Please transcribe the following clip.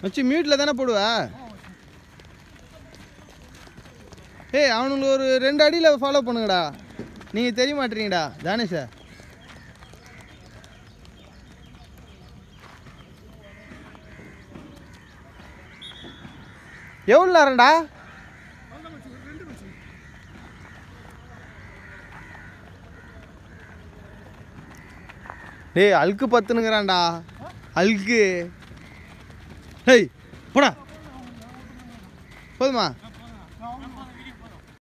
மச்சி மியூட்டில் தானே போடுவ ஏய் அவனுங்களை ஒரு ரெண்டு அடியில் ஃபாலோ பண்ணுங்கடா நீங்கள் தெரிய மாட்டீங்கடா தானேஷா எவ்வளோ நேரம்டா டேய் அழுக்கு பத்துனுங்கிறான்டா அழுக்கு ஹேய் போடா போதுமா